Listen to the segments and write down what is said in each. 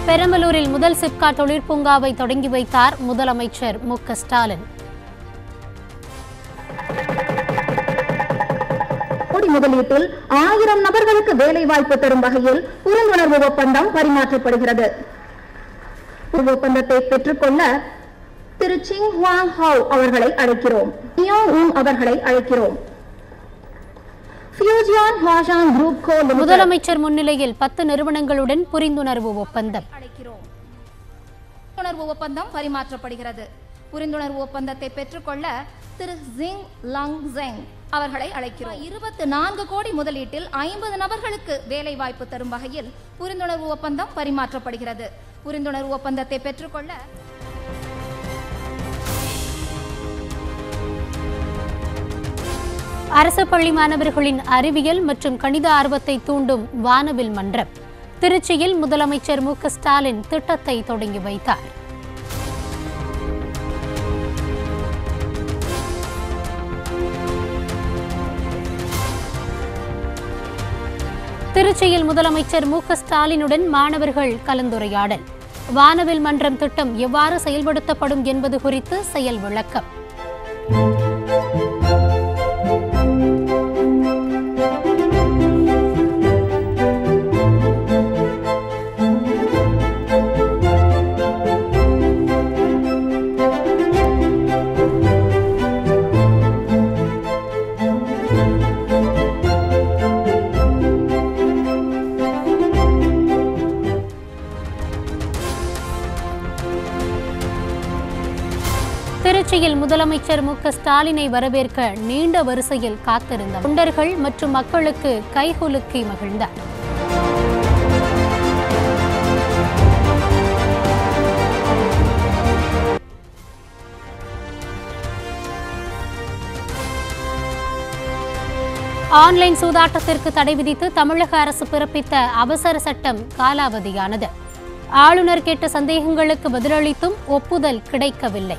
பெரம்பலூரில் முதல் சிப்கா தொழிற்பூங்காவை தொடங்கி வைத்தார் முதலமைச்சர் மு க ஸ்டாலின் கோடி முதலீட்டில் ஆயிரம் நபர்களுக்கு வேலை வாய்ப்பு தரும் வகையில் புரிந்துணர்வு ஒப்பந்தம் பரிமாற்றப்படுகிறது ஒப்பந்தத்தை பெற்றுக்கொள்ள திரு சிங் ஹுவாங் ஹாவ் அவர்களை அழைக்கிறோம் நியோங் உங் அவர்களை அழைக்கிறோம் ஃபியூஜியான் ஹுவாஷாங் குரூப் கோ லிமிடெட் முதலமைச்சர் முன்னிலையில் பத்து நிறுவனங்களுடன் புரிந்துணர்வு ஒப்பந்தம் அழைக்கிறோம் புரிந்துணர்வு ஒப்பந்தம் பரிமாற்றப்படுகிறது புரிந்துணர்வு ஒப்பந்தத்தை பெற்றுக்கொள்ள திரு ஜிங் லங் ஜெங் அவர்களை அழைக்கிறோம் இருபத்தி நான்கு கோடி முதலீட்டில் ஐம்பது நபர்களுக்கு வேலை வாய்ப்பு தரும் வகையில் புரிந்துணர்வு ஒப்பந்தம் பரிமாற்றப்படுகிறது புரிந்துணர்வு ஒப்பந்தத்தை பெற்றுக்கொள்ள அரசு பள்ளி மாணவர்களின் அறிவியல் மற்றும் கணித ஆர்வத்தை தூண்டும் வானவில் மன்றம் திருச்சியில் முதலமைச்சர் மு க ஸ்டாலின் திட்டத்தை தொடங்கி வைத்தார் திருச்சியில் முதலமைச்சர் மு க ஸ்டாலினுடன் மாணவர்கள் கலந்துரையாடல் வானவில் மன்றம் திட்டம் எவ்வாறு செயல்படுத்தப்படும் என்பது குறித்து செயல் விளக்கம் திருச்சியில் முதலமைச்சர் மு க ஸ்டாலினை வரவேற்க நீண்ட வரிசையில் காத்திருந்த தொண்டர்கள் மற்றும் மக்களுக்கு கைகுலுக்கி மகிழ்ந்தார் ஆன்லைன் சூதாட்டத்திற்கு தடை விதித்து தமிழக அரசு பிறப்பித்த அவசர சட்டம் காலாவதியானது ஆளுநர் கேட்ட சந்தேகங்களுக்கு பதிலளித்தும் ஒப்புதல் கிடைக்கவில்லை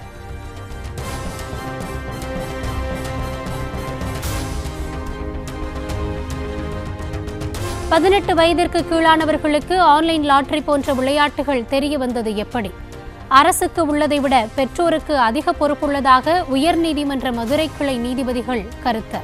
பதினெட்டு வயதிற்கு கீழானவர்களுக்கு ஆன்லைன் லாட்டரி போன்ற விளையாட்டுகள் தெரிய வந்தது எப்படி அரசுக்கு உள்ளதை விட பெற்றோருக்கு அதிக பொறுப்புள்ளதாக உயர்நீதிமன்ற மதுரை கிளை நீதிபதிகள் கருத்து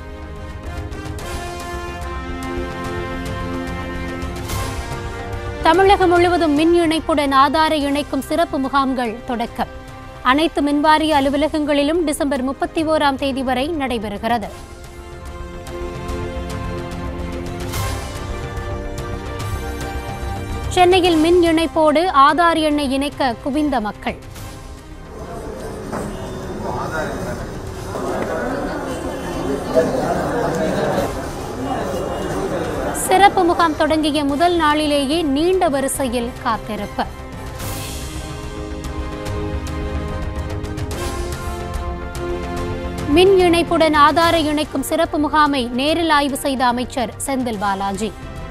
தமிழகம் முழுவதும் மின் இணைப்புடன் ஆதார இணைக்கும் சிறப்பு முகாம்கள் தொடக்கம் அனைத்து மின்வாரிய அலுவலகங்களிலும் டிசம்பர் முப்பத்தி ஓராம் தேதி வரை நடைபெறுகிறது சென்னையில் மின் இணைப்போடு ஆதார் எண்ணை இணைக்க குவிந்த மக்கள் சிறப்பு முகாம் தொடங்கிய முதல் நாளிலேயே நீண்ட வரிசையில் காத்திருப்பு மின் இணைப்புடன் ஆதார இணைக்கும் சிறப்பு முகாமை நேரில் ஆய்வு செய்த அமைச்சர் செந்தில் பாலாஜி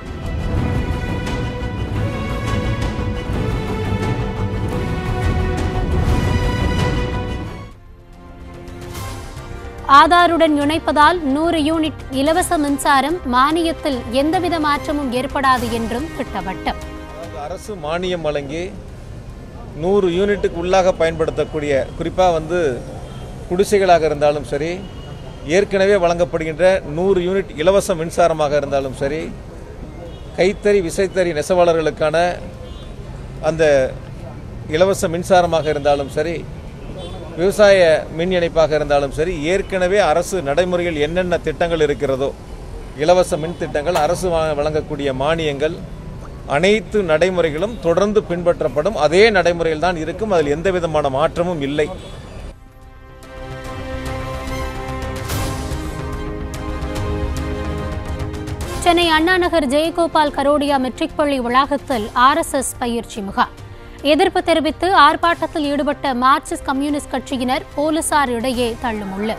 ஆதாருடன் இணைப்பதால் நூறு யூனிட் இலவச மின்சாரம் மானியத்தில் எந்தவித மாற்றமும் ஏற்படாது என்றும் திட்டவட்டம் அதாவது அரசு மானியம் வழங்கி நூறு யூனிட்டுக்கு உள்ளாக பயன்படுத்தக்கூடிய குறிப்பாக வந்து குடிசைகளாக இருந்தாலும் சரி ஏற்கனவே வழங்கப்படுகின்ற நூறு யூனிட் இலவச மின்சாரமாக இருந்தாலும் சரி கைத்தறி விசைத்தறி நெசவாளர்களுக்கான அந்த இலவச மின்சாரமாக இருந்தாலும் சரி விவசாய மின் இணைப்பாக இருந்தாலும் சரி ஏற்கனவே அரசு நடைமுறையில் என்னென்ன திட்டங்கள் இருக்கிறதோ இலவச மின் திட்டங்கள் அரசு வா- வழங்கக்கூடிய மானியங்கள் அனைத்து நடைமுறைகளும் தொடர்ந்து பின்பற்றப்படும் அதே நடைமுறையில் தான் இருக்கும் அதில் எந்த விதமான மாற்றமும் இல்லை சென்னை அண்ணா நகர் ஜெயகோபால் கரோடியா மெட்ரிக் பள்ளி வளாகத்தில் ஆர்எஸ்எஸ் பயிற்சி முகாம் எதிர்ப்பு தெரிவித்து ஆர்ப்பாட்டத்தில் ஈடுபட்ட மார்க்சிஸ்ட் கம்யூனிஸ்ட் கட்சியினர் போலீசார் இடையே தள்ளுமுள்ளு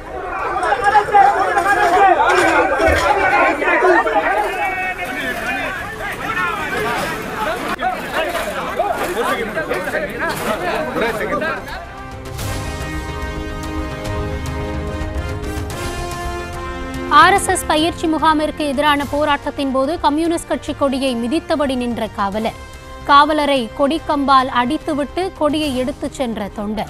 ஆர்எஸ்எஸ் பயிற்சி முகாமிற்கு எதிரான போராட்டத்தின் போது கம்யூனிஸ்ட் கட்சி கொடியை மிதித்தபடி நின்ற காவலர் காவலரை கொடிக்கம்பால் அடித்துவிட்டு கொடியை எடுத்துச் சென்ற தொண்டர்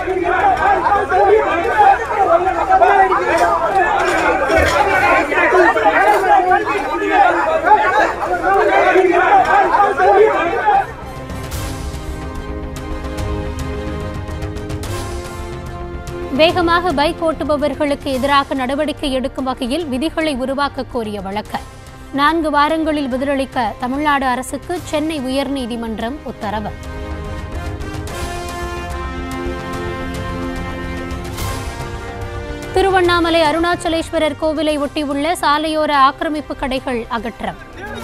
வேகமாக பைக் ஓட்டுபவர்களுக்கு எதிராக நடவடிக்கை எடுக்கும் வகையில் விதிகளை உருவாக்க கோரிய வழக்கு நான்கு வாரங்களில் பதிலளிக்க தமிழ்நாடு அரசுக்கு சென்னை உயர்நீதிமன்றம் உத்தரவு திருவண்ணாமலை அருணாச்சலேஸ்வரர் கோவிலை ஒட்டியுள்ள சாலையோர ஆக்கிரமிப்பு கடைகள் அகற்றம்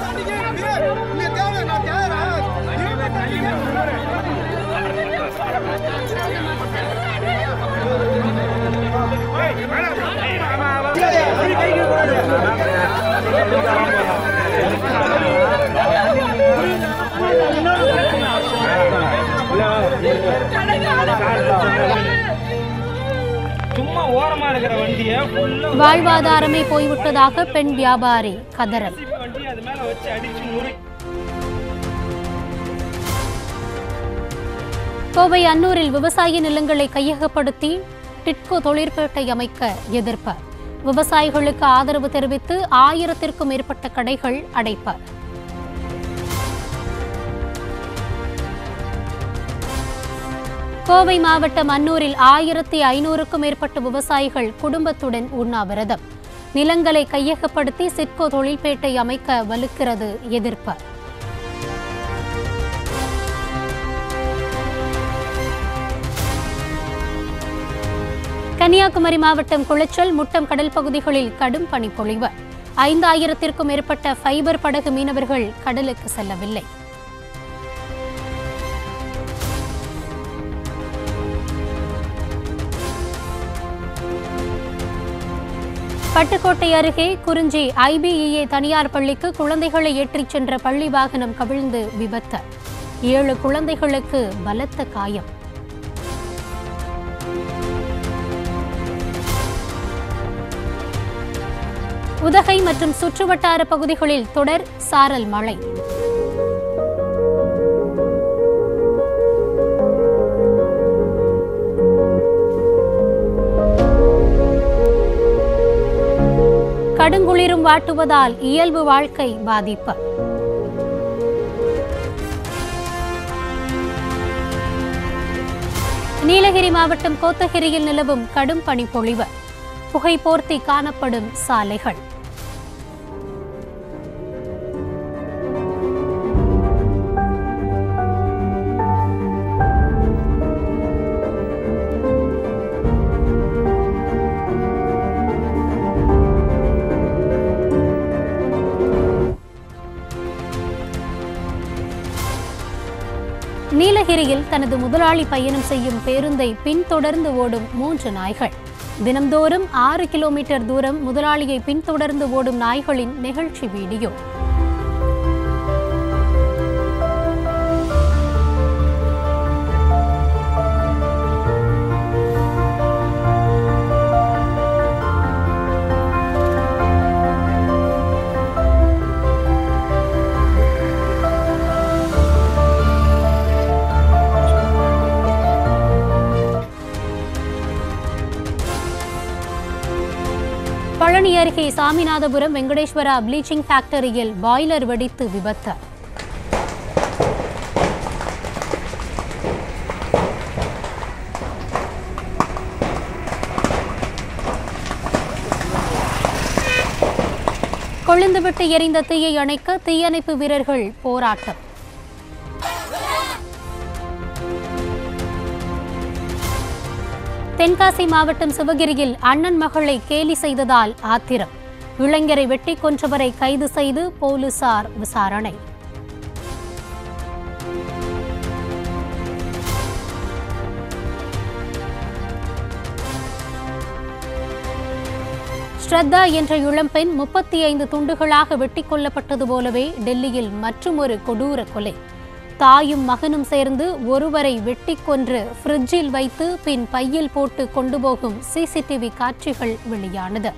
சும்மா ஓரமா இருக்கிற வண்டியை ஃபுல்லா வாழ்வாதாரமே போய்விட்டதாக பெண் வியாபாரி கதறல் வண்டி அது மேல வச்சு அடிச்சு முறி கோவை அன்னூரில் விவசாய நிலங்களை கையகப்படுத்தி டிட்கோ தொழிற்பேட்டை அமைக்க எதிர்ப்பு விவசாயிகளுக்கு ஆதரவு தெரிவித்து ஆயிரத்திற்கும் மேற்பட்ட கடைகள் அடைப்பு கோவை மாவட்டம் அன்னூரில் ஆயிரத்தி ஐநூறுக்கும் மேற்பட்ட விவசாயிகள் குடும்பத்துடன் உண்ணாவிரதம் நிலங்களை கையகப்படுத்தி சிட்கோ தொழில்பேட்டை அமைக்க வலுக்கிறது எதிர்ப்பு கன்னியாகுமரி மாவட்டம் குளச்சல் முட்டம் கடல் பகுதிகளில் கடும் பனிப்பொழிவு ஐந்தாயிரத்திற்கும் மேற்பட்ட ஃபைபர் படகு மீனவர்கள் கடலுக்கு செல்லவில்லை பட்டுக்கோட்டை அருகே குறிஞ்சி ஐபிஇஏ தனியார் பள்ளிக்கு குழந்தைகளை ஏற்றிச் சென்ற பள்ளி வாகனம் கவிழ்ந்து விபத்து ஏழு குழந்தைகளுக்கு பலத்த காயம் உதகை மற்றும் சுற்றுவட்டார பகுதிகளில் தொடர் சாரல் மழை கடுங்குளிரும் வாட்டுவதால் இயல்பு வாழ்க்கை பாதிப்பு நீலகிரி மாவட்டம் கோத்தகிரியில் நிலவும் கடும் பனிப்பொழிவு புகை போர்த்தி காணப்படும் சாலைகள் நீலகிரியில் தனது முதலாளி பயணம் செய்யும் பேருந்தை பின்தொடர்ந்து ஓடும் மூன்று நாய்கள் தினம்தோறும் ஆறு கிலோமீட்டர் தூரம் முதலாளியை பின்தொடர்ந்து ஓடும் நாய்களின் நிகழ்ச்சி வீடியோ பழனி அருகே சாமிநாதபுரம் வெங்கடேஸ்வரா ப்ளீச்சிங் ஃபேக்டரியில் பாய்லர் வெடித்து விபத்து கொழுந்துவிட்டு எரிந்த தீயை அணைக்க தீயணைப்பு வீரர்கள் போராட்டம் தென்காசி மாவட்டம் சிவகிரியில் அண்ணன் மகளை கேலி செய்ததால் ஆத்திரம் இளைஞரை வெட்டி கொன்றவரை கைது செய்து போலீசார் விசாரணை ஸ்ரத்தா என்ற இளம்பெண் முப்பத்தி ஐந்து துண்டுகளாக வெட்டி கொல்லப்பட்டது போலவே டெல்லியில் மற்றுமொரு கொடூர கொலை தாயும் மகனும் சேர்ந்து ஒருவரை வெட்டி கொன்று ஃப்ரிட்ஜில் வைத்து பின் பையில் போட்டு கொண்டு போகும் சிசிடிவி காட்சிகள் வெளியானது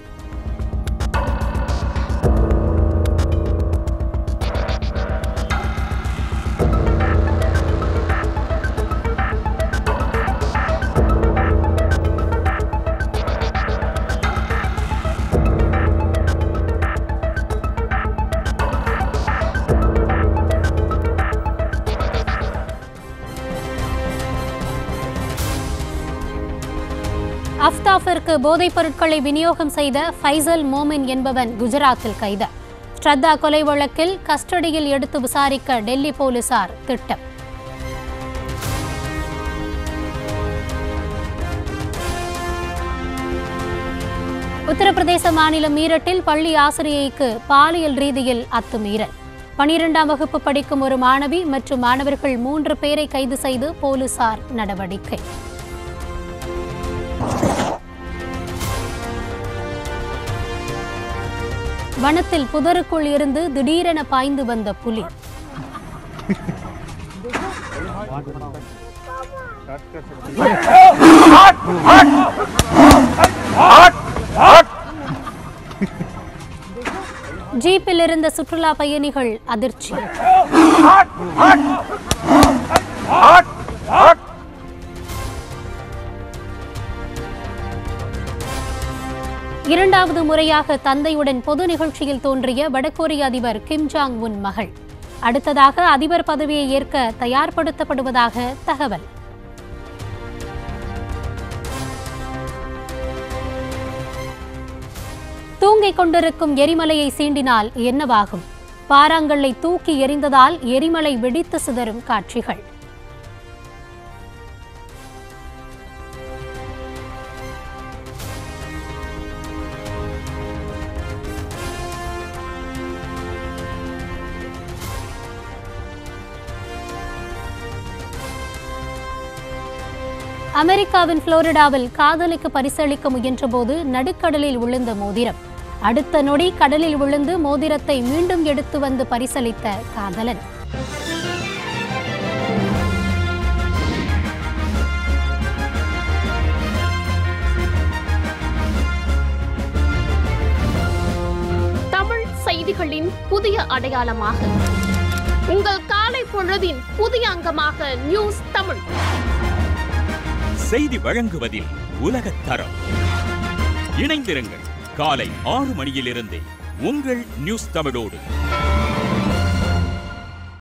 ஸ்டாஃபிற்கு போதைப் பொருட்களை விநியோகம் செய்த ஃபைசல் மோமின் என்பவன் குஜராத்தில் கைது ஸ்ரத்தா கொலை வழக்கில் கஸ்டடியில் எடுத்து விசாரிக்க டெல்லி போலீசார் திட்டம் உத்தரப்பிரதேச மாநிலம் மீரட்டில் பள்ளி ஆசிரியைக்கு பாலியல் ரீதியில் அத்துமீறல் பனிரெண்டாம் வகுப்பு படிக்கும் ஒரு மாணவி மற்றும் மாணவர்கள் மூன்று பேரை கைது செய்து போலீசார் நடவடிக்கை வனத்தில் புதருக்குள் இருந்து திடீரென பாய்ந்து வந்த புலி ஜீப்பில் இருந்த சுற்றுலா பயணிகள் அதிர்ச்சி இரண்டாவது முறையாக தந்தையுடன் பொது நிகழ்ச்சியில் தோன்றிய வடகொரிய அதிபர் கிம் ஜாங் உன் மகள் அடுத்ததாக அதிபர் பதவியை ஏற்க தயார்படுத்தப்படுவதாக தகவல் தூங்கிக் கொண்டிருக்கும் எரிமலையை சீண்டினால் என்னவாகும் பாறாங்கல்லை தூக்கி எறிந்ததால் எரிமலை வெடித்து சிதறும் காட்சிகள் அமெரிக்காவின் புளோரிடாவில் காதலிக்கு பரிசளிக்க முயன்றபோது நடுக்கடலில் விழுந்த மோதிரம் அடுத்த நொடி கடலில் விழுந்து மோதிரத்தை மீண்டும் எடுத்து வந்து பரிசளித்த காதலன் தமிழ் செய்திகளின் புதிய அடையாளமாக உங்கள் காலை பொழுதின் புதிய அங்கமாக நியூஸ் தமிழ் செய்தி வழங்குவதில் உலகத் தரம் இணைந்திருங்கள் காலை ஆறு மணியிலிருந்தே உங்கள் நியூஸ் தமிழோடு